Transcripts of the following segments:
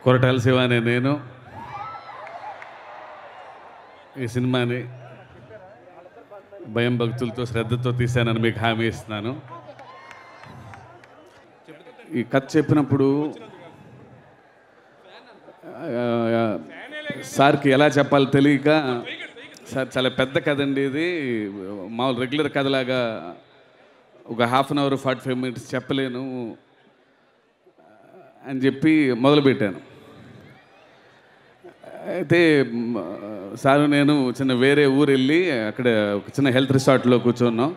కొరటాల శివ అనే నేను ఈ సినిమాని భయం భక్తులతో శ్రద్ధతో తీశానని మీకు హామీ ఇస్తున్నాను ఈ కథ చెప్పినప్పుడు ఆ, సార్కి ఎలా చెప్పాలో తెలియక సార్ చాలా పెద్ద కథ అండి ఇది మామూలు రెగ్యులర్ కథలాగా ఒక half an hour forty five minutes చెప్పలేను అని చెప్పి మొదలుపెట్టాను అయితే మ్, సారు నేను చిన్న వేరే ఊరు వెళ్ళి అక్కడ ఒక చిన్న హెల్త్ రిసార్ట్లో కూర్చున్నాం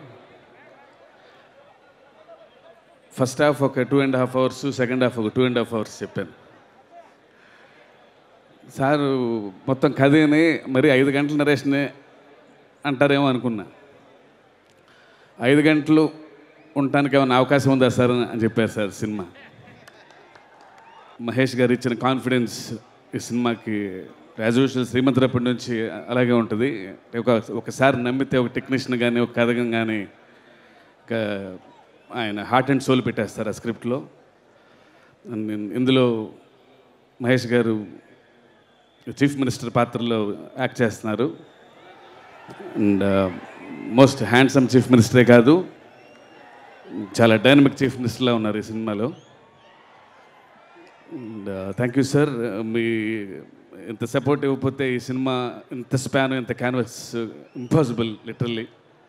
ఫస్ట్ హాఫ్ ఒక two and half hours second half ఒక టూ అండ్ హాఫ్ అవర్స్ చెప్పాను సారు మొత్తం కథని మరి ఐదు గంటల నరేషనే అంటారేమో అనుకున్నా ఐదు గంటలు ఉండటానికి ఏమైనా అవకాశం ఉందా సార్ అని చెప్పారు సార్ సినిమా మహేష్ గారు ఇచ్చిన కాన్ఫిడెన్స్ ఈ సినిమాకి యాజ్ యూజువల్ శ్రీమంతరప్పటి నుంచి అలాగే ఉంటుంది ఒక ఒకసారి నమ్మితే ఒక టెక్నీషియన్ కానీ ఒక కథకం కానీ ఒక ఆయన హార్ట్ అండ్ సోల్ పెట్టేస్తారు ఆ స్క్రిప్ట్లో And ఇన్- ఇందులో మహేష్ గారు చీఫ్ మినిస్టర్ పాత్రలో యాక్ట్ చేస్తున్నారు అండ్ మోస్ట్ హ్యాండ్సమ్ చీఫ్ మినిస్టరే కాదు చాలా డైనమిక్ చీఫ్ మినిస్టర్లా ఉన్నారు ఈ సినిమాలో అండ్ థ్యాంక్ యూ సార్ మీ ఇంత సపోర్ట్ ఇవ్వకపోతే ఈ సినిమా ఇంత స్పాన్ ఇంత canvas impossible literally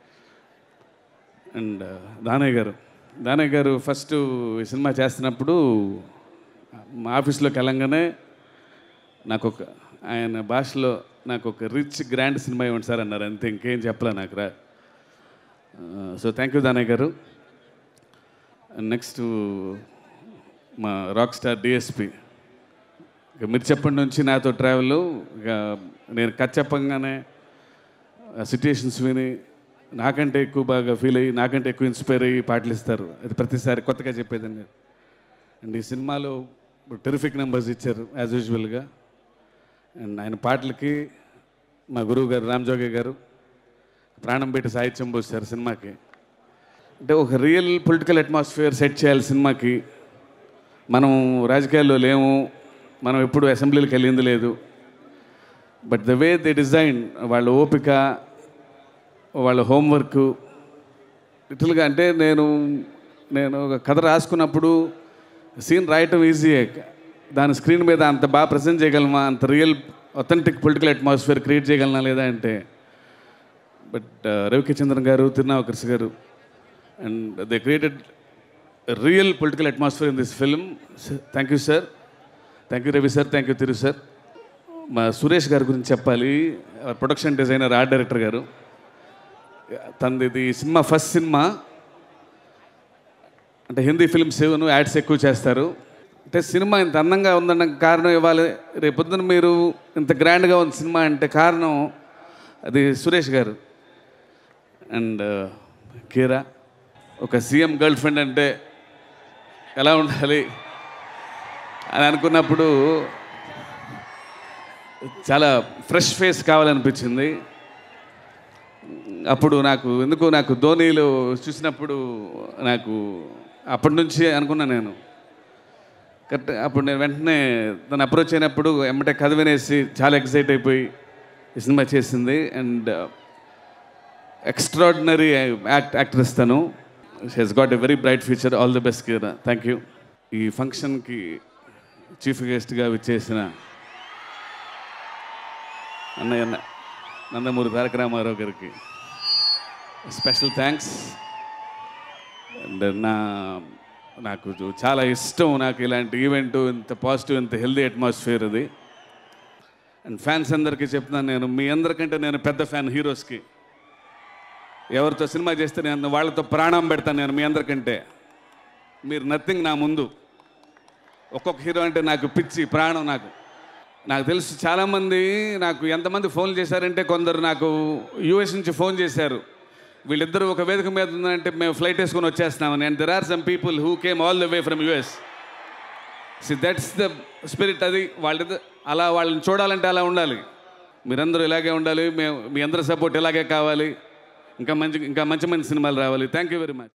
and Danayya garu Danayya గారు ఫస్ట్ ఈ సినిమా చేస్తున్నప్పుడు మా ఆఫీస్లోకి వెళ్ళంగానే నాకు ఒక ఆయన భాషలో నాకు ఒక రిచ్ గ్రాండ్ సినిమా ఇవ్వండి సార్ అన్నారు అంతే ఇంకేం చెప్పలే నాకు రా సో థ్యాంక్ యూ దానయ్య గారు నెక్స్ట్ మా రాక్ స్టార్ డిఎస్పి ఇక మీరు చెప్పటి నుంచి నాతో ట్రావెల్ ఇక నేను కథ చెప్పంగానే సిట్యుయేషన్స్ విని నాకంటే ఎక్కువ బాగా ఫీల్ అయ్యి నాకంటే ఎక్కువ ఇన్స్పైర్ అయ్యి పాటలు ఇస్తారు అది ప్రతిసారి కొత్తగా చెప్పేదండి అండ్ ఈ సినిమాలో టెరిఫిక్ నెంబర్స్ ఇచ్చారు యాజ్ యూజువల్గా అండ్ ఆయన పాటలకి మా గురువు గారు రామ్జోగి గారు ప్రాణం పెట్టి సాహిత్యం పోస్తారు సినిమాకి అంటే ఒక రియల్ పొలిటికల్ అట్మాస్ఫియర్ సెట్ చేయాలి సినిమాకి మనం రాజకీయాల్లో లేము మనం ఎప్పుడు అసెంబ్లీలకు వెళ్ళింది లేదు but the way they design వాళ్ళ ఓపిక వాళ్ళ హోంవర్క్ లిటిల్గా అంటే నేను నేను ఒక కథ రాసుకున్నప్పుడు సీన్ రాయటం ఈజీయే దాని స్క్రీన్ మీద అంత బాగా ప్రజెంట్ చేయగలమా అంత real authentic political atmosphere create చేయగలనా లేదా అంటే but Ravi K Chandran garu Thirunavukkarasu garu and they created real political atmosphere in this film thank you sir thank you Ravi sir thank you Thiru sir మా సురేష్ గారి గురించి చెప్పాలి ప్రొడక్షన్ డిజైనర్ ఆర్ట్ డైరెక్టర్ గారు తనది ఇది సినిమా ఫస్ట్ సినిమా అంటే హిందీ ఫిల్మ్స్ ఏవను యాడ్స్ ఎక్కువ చేస్తారు అంటే సినిమా ఇంత అందంగా ఉందన్న కారణం ఇవ్వాలి రేపొద్దున మీరు ఇంత గ్రాండ్గా ఉంది సినిమా అంటే కారణం అది సురేష్ గారు అండ్ కీరా ఒక సీఎం గర్ల్ ఫ్రెండ్ అంటే ఎలా ఉండాలి అని అనుకున్నప్పుడు చాలా ఫ్రెష్ ఫేస్ కావాలనిపించింది అప్పుడు నాకు ఎందుకు నాకు ధోనీలు చూసినప్పుడు నాకు అప్పటి నుంచి అనుకున్నా నేను కరెక్ట్ అప్పుడు నేను వెంటనే తను అప్రోచ్ అయినప్పుడు ఎమ్మటే కథ వినేసి చాలా ఎక్సైట్ అయిపోయి ఈ సినిమా చేసింది అండ్ ఎక్స్ట్రాడినరీ యాక్ట్ యాక్ట్రెస్ తను he's got a very bright future all the best Kiara thank you ఈ ఫంక్షన్కి చీఫ్ గెస్ట్గా విచ్చేసిన అన్నయ్య అన్న నందమూరి తారక రామారావు గారికి స్పెషల్ థ్యాంక్స్ అండ్ నా నాకు చాలా ఇష్టం నాకు ఇలాంటి ఈవెంట్ ఇంత పాజిటివ్ ఇంత హెల్దీ అట్మాస్ఫియర్ అది అండ్ ఫ్యాన్స్ అందరికీ చెప్తున్నాను నేను మీ అందరికంటే నేను పెద్ద ఫ్యాన్ హీరోస్కి ఎవరితో సినిమా చేస్తే నేను వాళ్ళతో ప్రాణం పెడతాను నేను మీ అందరికంటే మీరు నథింగ్ నా ముందు ఒక్కొక్క హీరో అంటే నాకు పిచ్చి ప్రాణం నాకు నాకు తెలుసు చాలామంది నాకు ఎంతమంది ఫోన్ చేశారంటే కొందరు నాకు యూఎస్ నుంచి ఫోన్ చేశారు వీళ్ళిద్దరూ ఒక వేదిక మీద ఉందంటే మేము ఫ్లైట్ వేసుకొని వచ్చేస్తున్నామని and there are some people who came all the way from US see that's the spirit అది వాళ్ళ అలా వాళ్ళని చూడాలంటే అలా ఉండాలి మీరందరూ ఇలాగే ఉండాలి మేము మీ అందరి సపోర్ట్ ఇలాగే కావాలి ఇంకా మంచి ఇంకా మంచి మంచి సినిమాలు రావాలి థ్యాంక్ యూ వెరీ మచ్